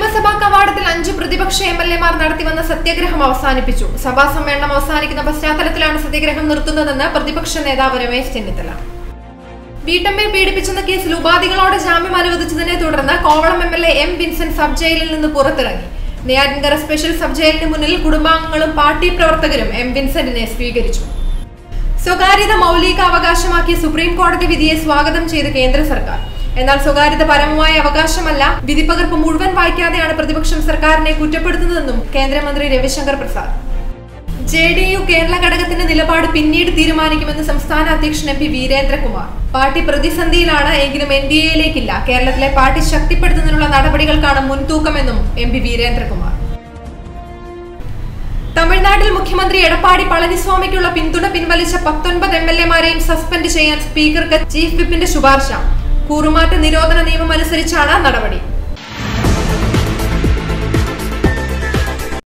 നിയമസഭാ കവാടത്തിൽ അഞ്ച് പ്രതിപക്ഷ എം എൽ എമാർ നടത്തിവന്ന സത്യാഗ്രഹം അവസാനിപ്പിച്ചു സഭാ സമ്മേളനം അവസാനിക്കുന്ന പശ്ചാത്തലത്തിലാണ് സത്യാഗ്രഹം നിർത്തുന്നതെന്ന് പ്രതിപക്ഷ നേതാവ് രമേശ് ചെന്നിത്തല വീട്ടമ്മയെ പീഡിപ്പിച്ചെന്ന കേസിൽ ഉപാധികളോടെ ജാമ്യം അനുവദിച്ചതിനെ തുടർന്ന് Kovalam M L A M Vincent sub ജയിലിൽ നിന്ന് പുറത്തിറങ്ങി നെയ്യാറ്റിൻകര സ്പെഷ്യൽ സബ് ജയിലിന് മുന്നിൽ കുടുംബാംഗങ്ങളും പാർട്ടി പ്രവർത്തകരും എം വിൻസെന്റിനെ സ്വീകരിച്ചു സ്വകാര്യത മൗലിക അവകാശമാക്കിയ സുപ്രീം കോടതി വിധിയെ സ്വാഗതം ചെയ്ത് കേന്ദ്ര സർക്കാർ എന്നാൽ സ്വകാര്യത പരമമായ അവകാശമല്ല വിധിപ്പകർപ്പ് മുഴുവൻ വായിക്കാതെയാണ് പ്രതിപക്ഷം സർക്കാരിനെ കുറ്റപ്പെടുത്തുന്നതെന്നും കേന്ദ്രമന്ത്രി Ravishankar Prasad J D U Kerala ഘടകത്തിന്റെ നിലപാട് പിന്നീട് തീരുമാനിക്കുമെന്ന് സംസ്ഥാന അധ്യക്ഷൻ എം പി വീരേന്ദ്രകുമാർ പാർട്ടി പ്രതിസന്ധിയിലാണ് എങ്കിലും എൻ ഡി എയിലേക്കില്ല കേരളത്തിലെ പാർട്ടി ശക്തിപ്പെടുത്തുന്നതിനുള്ള നടപടികൾക്കാണ് മുൻതൂക്കമെന്നും എം പി വീരേന്ദ്രകുമാർ തമിഴ്നാട്ടിൽ മുഖ്യമന്ത്രി എടപ്പാടി പളനിസ്വാമിക്കുള്ള പിന്തുണ പിൻവലിച്ച പത്തൊൻപത് എം എൽ എമാരെയും സസ്പെൻഡ് ചെയ്യാൻ സ്പീക്കർക്ക് ചീഫ് വിപ്പിന്റെ ശുപാർശ കൂറുമാറ്റ നിരോധന നിയമം അനുസരിച്ചാണ് നടപടി